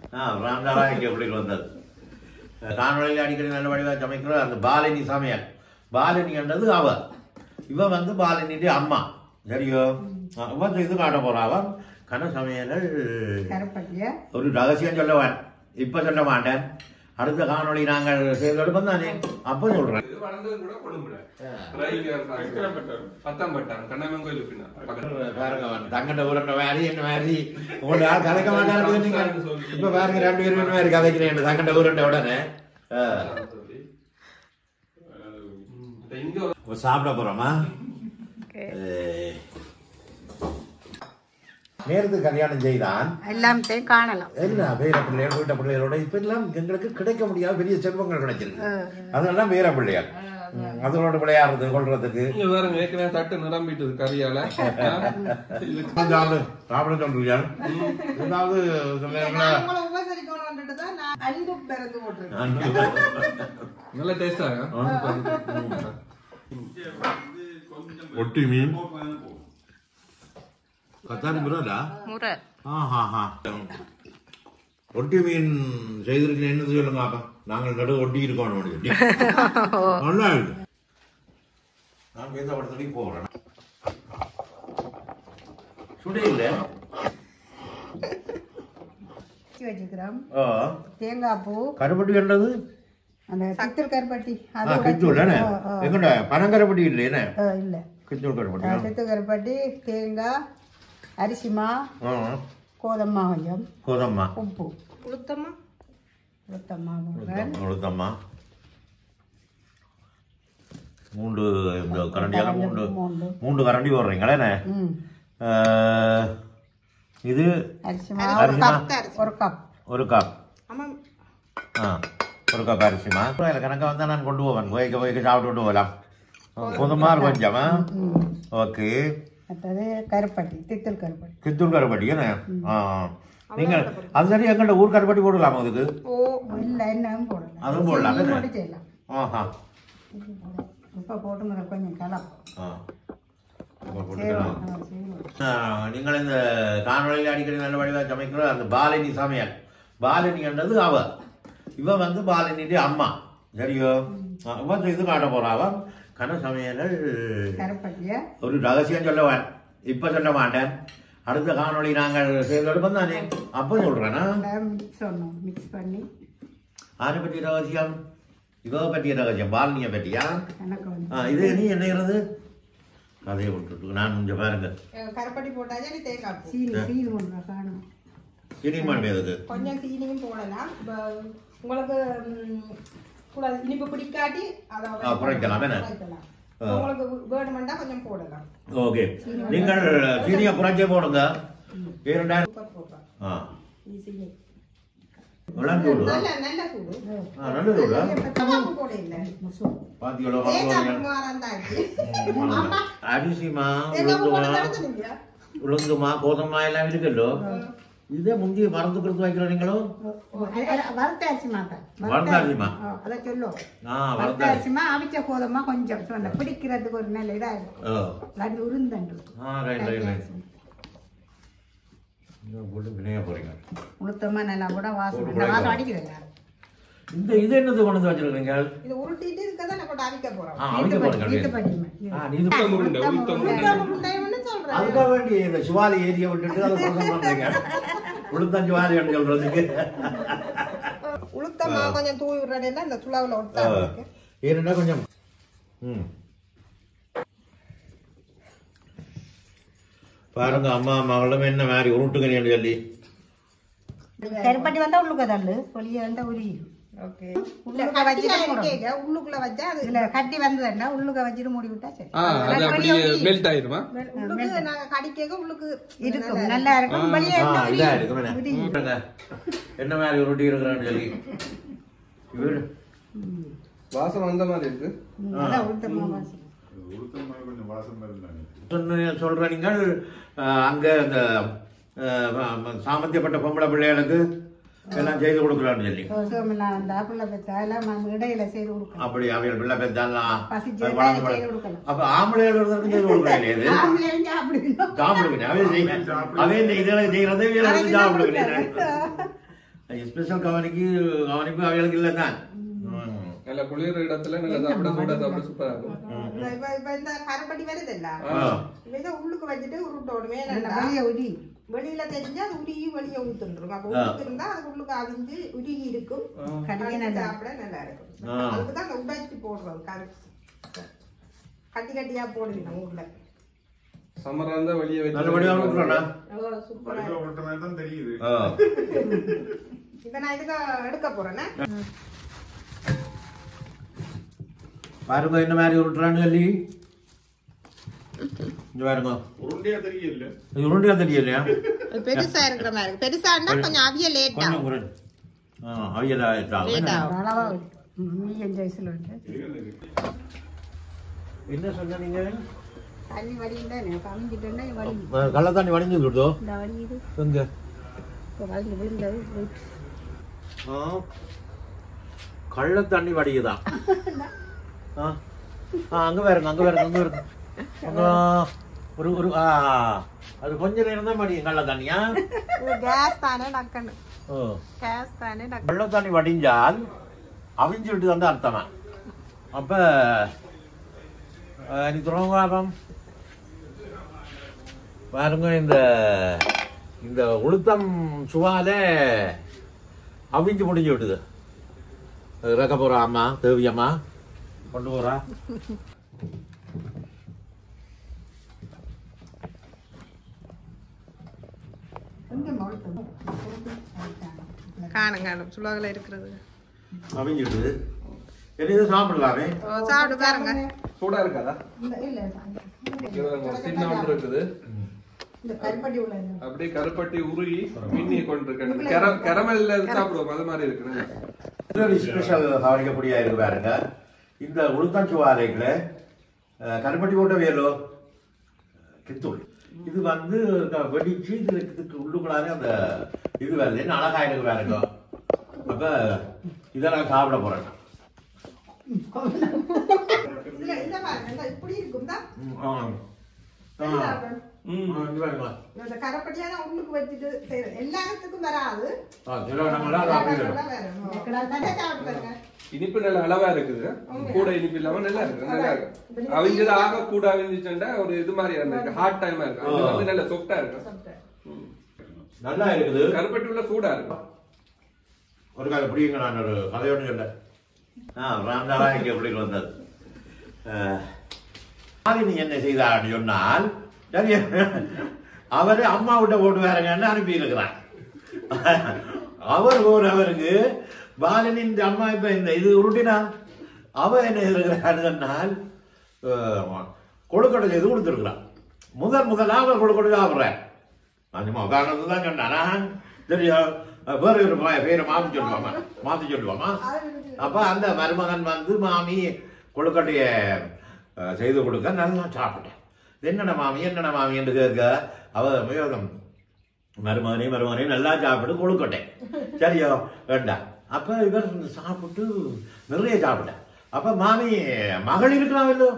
ஆ ராம்தாரா இங்கே எப்படி வந்தது காணொலியில் அடிக்கடி நல்ல வடிவாக சமைக்கிற அந்த பாலினி சமையல் பாலினி என்றது அவ இவ வந்து பாலினியுடைய அம்மா சரியோ ஆ, இவ இது காட்ட போறா அவ கன சமையல்கள் கருப்பட்டிய ஒரு ரகசியம் சொல்லுவேன் இப்ப சொல்ல மாட்டேன் அடுத்த காணொளி நாங்கள் செய்து எடுப்போம் தானே அப்போ சொல்றேன் இது வளர்ந்தது கூட கொழும்புல பத்தாம் பட்டான் கண்ணாமன் கோயில் பின்னா பாருங்க தங்கண்ட உருண்ட மாதிரி என்ன மாதிரி உங்களோட ஆள் கதைக்க மாட்டாரு நீங்க இப்ப பாருங்க ரெண்டு பேரும் என்ன மாதிரி கதைக்கிறேன் தங்கண்ட உருண்ட உடனே ஆ. இங்க இப்ப சாப்பிட போறோமா ஏய். நேரத்துக்கு கல்யாணம் செய்தான் எல்லாத்தையும் காணலாம் என்ன பேர பிள்ளைகள் வீட்ட பிள்ளைகளோட இப்ப எல்லாம் எங்களுக்கு கிடைக்க முடியாத பெரிய செல்வங்கள் கிடைச்சிருக்கு அதெல்லாம் பேர பிள்ளைகள் ம், அதோட விளையாடுறது கொள்றதுக்கு இங்க பாருங்க ஏற்கனவே தட்டு நிரம்பிட்டது கறியால சாப்பிட சாப்பிட சொல்றீங்க ஏதாவது சொல்லுங்களா உங்களை உபசரிக்கணும்ன்றது தான் நான் அன்பு பிறந்து போட்டிருக்கேன் நல்ல டேஸ்டா ஒட்டி மீன் கத்தாரி முறாடா முறை ஆஹாஹா ஒட்டி மீன் செய்திருக்கேன் என்னது சொல்லுங்க அப்ப நாங்கள் நடு ஒட்டி இருக்கோம் நல்லா இருக்கு நான் பேச படத்துக்கு போறேன் சுடே இல்லை வச்சு வச்சுக்கிறோம் ஆ தேங்காய் பூ கருப்பட்டி என்றது அந்த சித்திர கருப்பட்டி ஆ அது கிச்சூல் என்ன ஆ, ஆ. எங்கடா பனங்கருப்பட்டி இல்லை என்ன ஆ, இல்ல கிச்சூல் கருப்பட்டி சித்திர கருப்பட்டி தேங்காய் அரிசிமா ஆ கோதம்மா கொஞ்சம் கோதம்மா உப்பு உளுத்தம்மா உளுத்தம்மா போடுறேன். உளுத்தம்மா மூன்று இந்த கரண்டியால மூன்று மூண்டு மூன்று கரண்டி போடுறீங்களே என்ன ம் ஆ, இது அரிசிமா அரிசிமா ஒரு கப் ஒரு கப் ஆ ஒரு கப் அரிசிமா அதில் கணக்காக வந்தால் நான் கொண்டு போவேன் கோய்க்க கோய்க்க சாப்பிட்டு கொண்டு போகலாம் புதுமா கொஞ்சமா ம் ஓகே மற்றது கருப்பட்டி தித்தல் கருப்பட்டி கித்தூர் கருப்பட்டி என்ன ஆ நீங்கள் அது சரி எங்கள்கிட்ட ஊர் கருப்பட்டி போடலாமா அதுக்கு ஓ இல்ல என்னவும் போடலாம் அதுவும் போடலாம், சீனி என்ன? போட்டு செய்யலாம் ஆஹா இப்போ போட்டுங்கிற கொஞ்சம் கலப்பு ஆ அப்ப போட்டுக்கலாம். ஆ, செய்வோம். ஆ, நீங்கள் இந்த காணொலியில் அடிக்கடி நல்ல வடிவாக சமைக்கிற அந்த பாலினி சமையல் பாலினி என்றது அவ இவ வந்து பாலினியுடைய அம்மா சரியோ ஆ, இவ இது காட்ட போறா அவ கன சமையல்கள் கருப்பட்டிய ஒரு ரகசியம் சொல்லுவேன் இப்ப சொல்ல மாட்டேன் அடுத்த காணொளி நாங்கள் செய்து எடுப்போம் தானே அப்போ சொல்றேன்னா மிக்ஸ் பண்ணணும் மிக்ஸ் பண்ணி ஆரை பற்றிய ரகசியம் இவ பற்றிய ரகசியம் பாலினியை பற்றியா எனக்கு வந்து ஆ, இது நீ என்னங்கிறது கதையை விட்டுட்டு நான் கொஞ்சம் பாருங்க கருப்பட்டி போட்டாச்சு நீ தேங்காய் பூ. சீனி சீனி ஒன்று காணும் சினிமான் எதுக்கு கொஞ்சம் சீனியும் போடலாம் இப்ப உங்களுக்கு ம், கூட இனிப்பு பிடிக்காட்டி அதை ஆ, குறைக்கலாம், என்ன? குறைக்கலாம். ஆ. உங்களுக்கு வேணுமெண்டா கொஞ்சம் போடலாம் ஓகே நீங்கள் சீனியை குறைச்சே போடுங்க இரண்டா சூப்பர் சூப்பர் ஆ இது சீனி விளங்கி விடுவா நல்ல நல்ல சூடு ஆ நல்லது விடுவா தேங்காய் பூ போட இல்லை பாத்தியோட தேங்காய் பூ மாறந்தாச்சு அரிசிமா தேங்காய் பூ போட உளுந்துமா தடுத்துனீங்க உளுந்துமா கோதமா எல்லாம் இருக்குல்லோ இதே முந்தி மறந்து கொடுத்து வைக்கிற நீங்களோ வறுத்த அரிசி மாத்தா வறுத்த அரிசிமா? அதை சொல்லுவோம் ஆ வறுத்த வரதா அரிசிமா அவிச்ச கோதமா கொஞ்சம் சொன்ன பிடிக்கிறதுக்கு ஒரு நல்ல இதாகும் ஓ இல்லாட்டி உருந்தண்டு ஆ ரைட் ரைட் ரைட் இன்னும் போட்டு வினைய போறீங்க உளுத்தமா நல்லா கூட வாசம் ஒரு இந்த வாசம் குழைக்கும். அடிக்குது இந்த இது என்னது கொண்டு வந்து வச்சிருக்கீங்க இது உருட்டிட்டு இருக்கதான் நான் போட்டு அவிக்க போறோம் ஆ அவிக்க போறீங்க நீத்து அப்படியே. பண்ணி ஆ நீது உருண்டை உளுத்தம் உருண்டை உருட்டாம முட்டைன்னு சொல்றேன் அதுக்காக வேண்டி இந்த சிவாலி ஏரியை விட்டுட்டு அதை பிரசம் பண்றீங்க உளுத்தம் சிவாலின்னு சொல்றதுக்கு உளுத்தமா கொஞ்சம் தூவி விடுறேன்னா இந்த துளாவுல ஒட்டாம இருக்கு ஏன்னா கொஞ்சம் ம் பாருங்க அம்மா மகளும் என்ன மாதிரி உருட்டுங்கன்னு சொல்லி கருப்பட்டி வந்தா உள்ளுக்க தள்ளு பொலிய வந்தா உரி ஓகே உள்ளுக்க வச்சுட்டு போடணும். இருக்கேங்க உள்ளுக்குள்ள வச்சா அது இதுல கட்டி வந்ததுன்னா உள்ளுக்க வச்சுட்டு மூடி விட்டா சரி ஆ அது அப்படியே மெல்ட் ஆயிருமா உள்ளுக்கு நாங்க கடிக்க உள்ளுக்கு இருக்கும் நல்லா இருக்கும் வெளியே ஆ இதா இருக்கு என்ன? பாருங்க, என்ன மாதிரி உருட்டி இருக்கிறான்னு சொல்லி இவரு வாசம் வந்த மாதிரி இருக்கு நல்லா உளுத்தமா வாசம் சொன்ன- சொல்ற நீங்கள் அஹ், அங்க அந்த அஹ், ம- சாமர்த்தியப்பட்ட பொம்பளை பிள்ளைகளுக்கு எல்லாம் செய்து கொடுக்கலாம்னு சொல்லி சோமெல்லாம் அந்த புள்ள பெத்தா எல்லாம் நம்ம இடையில செய்து கொடுக்கலாம் அப்படி அவைகள் பிள்ளை பெற்றாலாம் பசிச்சு அது இருந்தா வளர்ந்து செய்து வளர்ந்து- கொடுக்கலாம். அப்ப ஆம்பளைகள் ஒருத்தருக்கு செய்து கொடுக்கல இது ஆம்பளைங்க அப்படின்னா சாப்பிடுங்க அவே செய்ய அவே இந்த இதெல்லாம் செய்யறதே இவங்களுக்கு சாப்பிடுங்க ஸ்பெஷல் கவனிக்கு கவனிப்பு அவைகளுக்கு இல்லை தான் ம். நல்ல குளிர் இடத்துல நல்ல சாப்பிட சூடா சாப்பிட சூப்பரா இருக்கும் இந்த இப்ப இப்ப இந்த கருப்பட்டி வருதுல்ல ஆ. இப்ப இதை உள்ளுக்கு வச்சுட்டு உருட்டோடுமே வெளிய உரி வெளியில தெரிஞ்சா அது உருகி வெளியே ஊத்துருக்கும் அப்ப ஆ. உள்ளுக்கு இருந்தா அது உள்ளுக்கு அவிஞ்சு உருகி இருக்கும் கடிக்க கடிச்சு நல்லா சாப்பிட நல்லா இருக்கும் ஆ. அதுக்குதான் அந்த உடைச்சு போடுறது கரு கட்டி கட்டியா போடுவீங்க ஊர்ல சம்மரா இருந்தா வெளியே வச்சு நல்லபடியாக விட்டுறோண்ணா அவ்வளவு சூப்பரா இருக்கும். தான் தெரியுது ஆ இப்ப நான் இதுக்கு எடுக்க போறேன்னா பாருங்க என்ன மாதிரி உருட்டுறான்னு சொல்லி இங்க பாருங்க உருண்டையா தெரியல இது உருண்டையா தெரியலையா பெருசா இருக்கிற மாதிரி இருக்கு பெருசா இருந்தா கொஞ்சம் அவிய லேட் கொஞ்சம் ஆகும் உருண்டு ஆ அவையலா லேட் ஆகும் ஆகும் அளவா நீ அஞ்சு வயசுல வந்து என்ன சொன்ன நீங்க தண்ணி வடிந்தா எனக்கு அமைஞ்சிட்டேன்னா வலி கள்ள தண்ணி வடிஞ்சு விடுதோ இந்த வலி இது எங்க இப்போ வலிந்து விழுந்தது போயிட்டு ஆ. கள்ள தண்ணி வடியுதான் ஆ ஆ, அங்க பாருங்க அங்க பாருங்க அங்க பாருங்க அங்க ஒரு ஒரு ஆ அது கொஞ்ச நேரம் தான் வடியும் கள்ள தண்ணியா கேஸ் தானே டக்குன்னு ஓ கேஸ் தானே டக்கு வெள்ள தண்ணி வடிஞ்சால் அவிஞ்சு விட்டு வந்து அர்த்தமா அப்ப அஹ், நீ துறவாபம் பாருங்க இந்த இந்த உளுத்தம் சுவால அவிஞ்சு முடிஞ்சு விட்டுது இறக்க போறா அம்மா தேவி அம்மா கொண்டு போறா கொஞ்சம் மொழுத்து காணும் காணும் சுலோகில் இருக்கிறது அவிஞ்சு விட்டுது சரி இது சாப்பிடலாமே ஓ, சாப்பிட்டு பாருங்க சூடா இருக்காதா இந்த இல்ல இங்க பாருங்க, ஒரு சின்ன ஒன்று இருக்குது இந்த கருப்பட்டி உள்ள இது. அப்படியே கருப்பட்டி உருகி மின்னி கொண்டிருக்கேன் கெர கெரமல்ல சாப்பிடுவோம் அது மாதிரி இருக்கு இன்னொரு ஸ்பெஷல் கவனிக்கக்கூடிய இருக்கு பாருங்க இந்த உளுத்தாச்சுவாலைகளை கருப்பட்டி போட்ட வேலோ கித்தூள் இது வந்து க- வெடிச்சு இதுல இதுக்கு உள்ளுக்குள்ளார அந்த இது வருது என்ன அழகா இருக்கு பாருங்க அப்ப இதை நான் சாப்பிட போறேன் இதுல இந்த பாருங்க இந்த இப்படி இருக்கும் தான் ம், ஆ. ஆ. ம், இது பாருங்க. இந்த கரப்பட்டியா தான் உள்ளுக்கு வச்சுட்டு செய்யறது எல்லாத்துக்கும் வராது ஆ, சில நம்மளா அது அப்படி வரும். வரும் நல்லா சாப்பிட்டு பாருங்க இனிப்பு நல்ல அளவா இருக்குது கூட இனிப்பு இல்லாம நல்லா இருக்கு நல்லா இருக்கு அவிஞ்சது ஆக கூட அவிஞ்சிச்சுண்டா ஒரு இது மாதிரி இருக்கு ஹார்ட் டைமா இருக்கு அது வந்து நல்ல சொஃப்டா இருக்கு ம். நல்லா இருக்குது கருப்பட்டி உள்ள சூடா இருக்கு ஒரு காலம் புரியுங்க நான் ஒரு கதையோடு சொல்ல ஆ ராம்தாவா இங்கே எப்படி வந்தது ஆதினி என்ன செய்தான்னு சொன்னால் சரி அவரு அம்மா விட்ட போட்டு வேறங்கன்னு அனுப்பி இருக்கிறார் அவர் ஒரு அவருக்கு பாலனின் அம்மா இப்ப இந்த இது உருட்டினா அவ என்ன செய்திருக்கிறான்னு சொன்னால் அஹ், கொழுக்கட்டை செய்து கொடுத்துருக்கிறான் முதல் முதலா அவர் கொழுக்கட்டை சாப்பிட்றேன் அந்த உதாரணத்துக்கு தான் சொன்னானா தெரியும் வேற ஒரு பைய- பேரை மாத்தி சொல்லுவாமா மாத்தி சொல்லுவாமா அப்ப அந்த மருமகன் வந்து மாமி கொழுக்கட்டைய அஹ், செய்து கொடுக்க நல்லா சாப்பிட்டேன் என்னடா மாமி என்னடா மாமி என்று கேட்க அவ மிகவும் மருமகனே மருமகனே நல்லா சாப்பிட்டு கொழுக்கட்டேன் சரியோ வேண்டாம் அப்ப இவர் சாப்பிட்டு நிறைய சாப்பிட்டேன் அப்ப மாமி மகள் இருக்கிறான் இல்லோ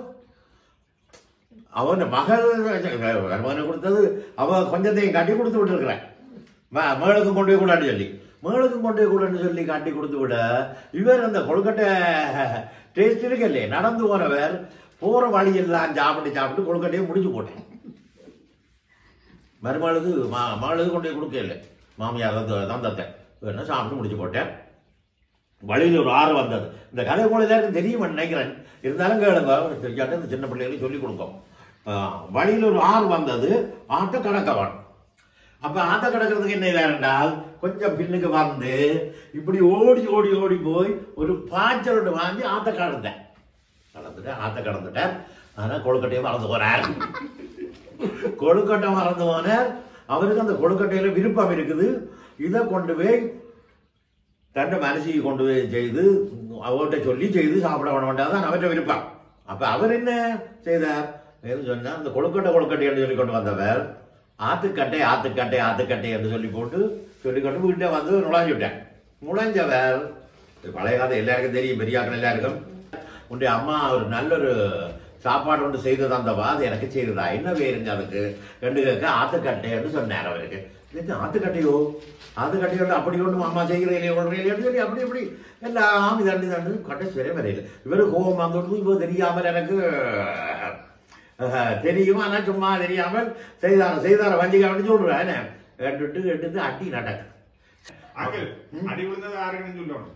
அவன் மகள் மருமகனை கொடுத்தது அவ கொஞ்சத்தையும் காட்டி கொடுத்து விட்டுருக்கிறேன் மேளுக்கும் கொண்டு போய் கூடான்னு சொல்லி மேளுக்கும் கொண்டு போய் கூடான்னு சொல்லி காட்டி கொடுத்து விட இவர் அந்த கொழுக்கட்டை டேஸ்ட் இருக்கு இல்லையே நடந்து போறவர் போற வழியெல்லாம் சாப்பிட்டு சாப்பிட்டு கொழுக்கட்டையை முடிச்சு போட்டேன் மருமகளுக்கு மா மகளுக்கு கொண்டு போய் கொடுக்க இல்லை மாமியார் தந்த தந்தத்தை வேணா சாப்பிட்டு முடிச்சு போட்டேன் வழியில் ஒரு ஆறு வந்தது இந்த கதை போல எல்லாருக்கும் தெரியும் நினைக்கிறேன் இருந்தாலும் கேளுங்க தெரியாட்ட இந்த சின்ன பிள்ளைகளுக்கு சொல்லிக் கொடுக்கும் ஆஹ், வழியில் ஒரு ஆறு வந்தது ஆட்ட கடக்கவன் அப்ப ஆட்ட கடக்கிறதுக்கு என்ன வேண்டால் கொஞ்சம் பின்னுக்கு வந்து இப்படி ஓடி ஓடி ஓடி போய் ஒரு பாய்ச்சல் வாங்கி ஆத்த கடந்தேன் கடந்துட்டேன் ஆத்த கடந்துட்டேன் ஆனா கொழுக்கட்டையை மறந்து போனார் கொழுக்கட்டை மறந்து போனார் அவருக்கு அந்த கொழுக்கட்டையில விருப்பம் இருக்குது இதை கொண்டு போய் தன்னை மனசுக்கு கொண்டு போய் செய்து அவர்கிட்ட சொல்லி செய்து சாப்பிட பண்ண வேண்டாதான் அவர்கிட்ட விருப்பம் அப்ப அவர் என்ன செய்தார் என்று சொன்னா அந்த கொழுக்கட்டை கொழுக்கட்டை என்று சொல்லி கொண்டு வந்தவர் ஆத்துக்கட்டை ஆத்துக்கட்டை ஆத்துக்கட்டை என்று சொல்லி போட்டு சொல்லி கொண்டு வீட்டை வந்து நுழைஞ்சுட்டேன் நுழைஞ்சவர் இது பழைய கதை எல்லாருக்கும் தெரியும் பெரியாக்கள் எல்லாருக்கும் உன்னுடைய அம்மா ஒரு நல்ல ஒரு சாப்பாடு ஒன்று செய்து தந்தவா அது எனக்கு செய்ததா என்ன வேறுங்க அதுக்கு ரெண்டு கேட்க ஆத்துக்கட்டை என்று சொன்னார் அவருக்கு என்ன ஆத்துக்கட்டையோ ஆத்துக்கட்டையோ அப்படி ஒன்றும் அம்மா செய்கிறீங்களே ஒன்றையிலே சொல்லி அப்படி இப்படி எல்லாம் இதாண்டு இதாண்டு கடைசி வரை வரையில இவரு கோபம் வந்துட்டு இப்போ தெரியாமல் எனக்கு அஹ், தெரியும் ஆனா சும்மா தெரியாமல் செய்தார செய்தார வஞ்சிக்க அப்படின்னு சொல்றேன் கேட்டுட்டு எடுத்து அட்டி நடக்கு அங்கிள் அடி விழுந்தது யாருக்குன்னு சொல்லணும்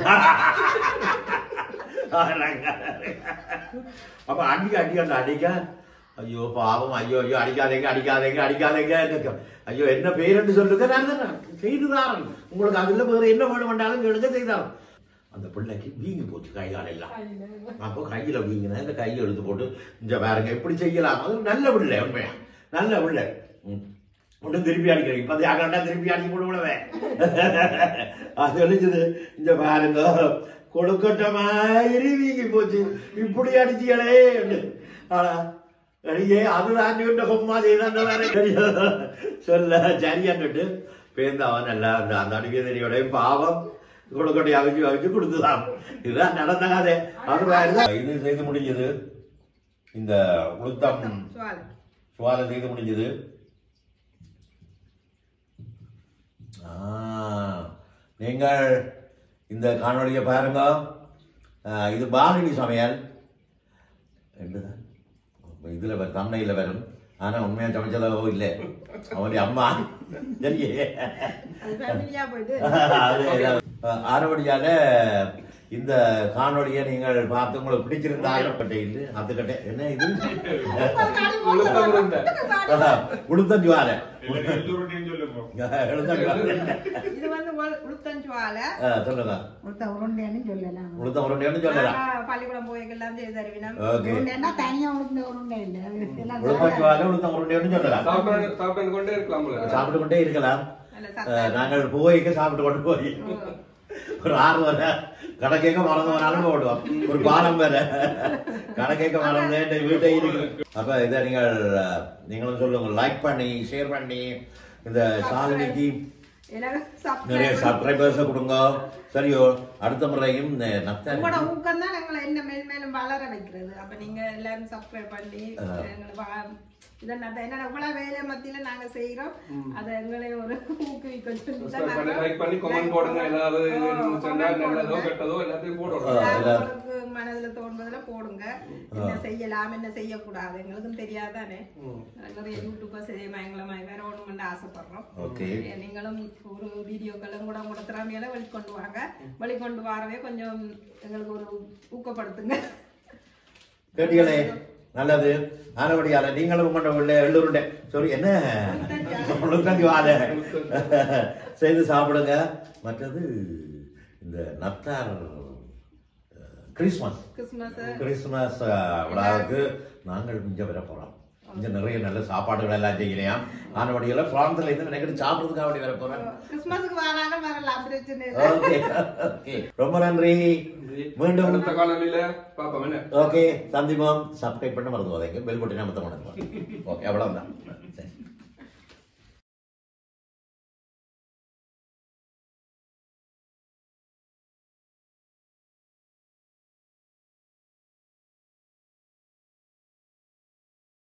அப்ப அடிக்க அடி அந்த அடிக்க ஐயோ பாவம் ஐயோ ஐயோ அடிக்காதீங்க அடிக்காதீங்க அடிக்காதீங்க எனக்கு, ஐயோ என்ன பேருன்னு சொல்லுங்க நான் தான் செய்துதாரன் உங்களுக்கு அதுல வேற என்ன வேணும் வேண்டாலும் கேளுங்க செய்தாரன் அந்த பிள்ளைக்கு வீங்கி போச்சு கைகால் எல்லாம் அப்போ கையில வீங்கினா இந்த கையை எடுத்து போட்டு இந்த பாருங்க எப்படி செய்யலாம் அது நல்ல பிள்ளை உண்மையா நல்ல பிள்ளை ம். ஒன்றும் திருப்பி அடிக்கிறேன் இப்ப யாருண்டா திருப்பி அடிக்க போடுவே அது எழுதுது இந்த பாருங்க கொடுக்கட்ட மாதிரி வீங்கி போச்சு இப்படி அடிச்சியலே ஆனா ஐயே அதுதான் நீண்ட கொம்மா செய்தான் வேற சொல்ல சரியான்னுட்டு பேருந்து அவன் நல்லா அந்த அந்த அடிக்கதறியோட பாவம் கொடுக்கட்டை அவிச்சு அவிச்சு கொடுத்துதான் இதுதான் நடந்த கதை அது வேற இது செய்து முடிஞ்சது இந்த உளுத்தம் சுவாலை சுவாலை செய்து முடிஞ்சது ஆ, நீங்கள் இந்த காணொளியை பாருங்க ஆ, இது பாலினி சமையல் என்னதான் இதுல வ- தம்னையில வரும் ஆனா உண்மையா சமைச்சதோ இல்லை அவனுடைய அம்மா சரியே அது ஃபேமிலியா போயிட்டு அது ஆரவடியால இந்த காணொளியை நீங்கள் பார்த்து உங்களுக்கு பிடிச்சிருந்தாலும் கட்டையில் அது கட்டை என்ன இது உளுத்த உருண்டை. உளுத்தஞ்சுவார எனக்கு எல்லோருடையும் சொல்லுங்க உளுத்தஞ்சுவார இது வந்து உள்- உளுத்தஞ்சுவாலை சொல்லுங்க ஒருத்த உருண்டைன்னு சொல்லலாம் உளுத்த உருண்டைன்னு சொல்லலாம் நாங்க பள்ளிக்கூடம் போய்க்கெல்லாம் செய்து தருவினம் ஓகே உருண்டைன்னா தனியா உருண்டை உருண்டை இல்லை எல்லாம் உளுத்தஞ்சுவார உளுத்த உருண்டைன்னு சொல்லலாம் சாப்பிட்டு சாப்பிட்டு கொண்டே இருக்கலாம்ல சாப்பிட்டு கொண்டே இருக்கலாம் நல்ல அஹ், சத்தம் நாங்கள் போய்க்கு சாப்பிட்டு கொண்டு போய் ஒரு ஆறு வரை கணக்கேக்க மறந்து வராலும் போடுவோம் ஒரு பாலம் வேற கணக்கேக்க மறந்து வீட்டை இருக்கு அப்ப இதை நீங்கள் அஹ், நீங்களும் சொல்லுங்க லைக் பண்ணி ஷேர் பண்ணி இந்த சாதனைக்கு எனக்கு நிறைய subscribe சப்ஸ்கிரைபர்ஸ் கொடுங்க சரியோ அடுத்த முறையும் இந்த நத்த உங்களோட ஊக்கம் தான் எங்களை என்ன மேல் மேலும் வளர வைக்கிறது அப்ப நீங்க எல்லாரும் சப்ஸ்கிரைப் பண்ணி எங்களை வா- இதை நான் என்ன இவ்வளவு வேலை மத்தியில நாங்க செய்யறோம் அதை எங்களை ஒரு ஊக்குவிக்க சொல்லி தான் Subscribe பண்ணி நாங்க லைக் பண்ணி கமெண்ட் போடுங்க ஏதாவது இருந்துச்சுன்னா நல்லதோ கெட்டதோ எல்லாத்தையும் போடுவோம் ஆ. எல்லாம். உங்களுக்கு மனதுல தோன்றதுல போடுங்க என்ன செய்யலாம் என்ன செய்யக்கூடாது எங்களுக்கும் தெரியாதானே நிறைய யூடியூபர் செய்ய எங்களை மாதிரி வேற ஒண்ணுமெண்டு ஆசைப்படுறோம் ஓகே ஏ, நீங்களும் ஒரு வீடியோக்களும் கூட உங்களோட திறமையில வெளிக்கொண்டு வாங்க வெளிக்கொண்டு வரவே கொஞ்சம் எங்களுக்கு ஒரு ஊக்கப்படுத்துங்க கேட்டீங்களே நல்லது ஆனபடியால நீங்களும் உங்களோட உள்ள எள்ளுருண்டை சாரி என்ன உளுத்தஞ்சி வாழை செய்து சாப்பிடுங்க மற்றது இந்த நத்தார் அஹ், கிறிஸ்மஸ் கிறிஸ்மஸ் கிறிஸ்மஸ் அஹ், விழாவுக்கு நாங்கள் இங்க வர போறோம் இங்க நிறைய நல்ல சாப்பாடுகள் எல்லாம் செய்யலையாம் ஆனபடியால பிரான்ஸ்ல இருந்து நினைக்கிட்டு சாப்பிடுறதுக்காக வேண்டி வர போறேன் கிறிஸ்மஸுக்கு வராங்க வரலாம் பிரச்சனை இல்லை. ஓகே ஓகே ரொம்ப நன்றி மீண்டும் அடுத்த காணொலியில பாப்போம் என்ன ஓகே சந்திப்போம் சப்ஸ்கிரைப் பண்ண மறந்து போதீங்க பெல் பட்டன் அமர்த்த மாட்டேங்க ஓகே அவ்வளவுதான்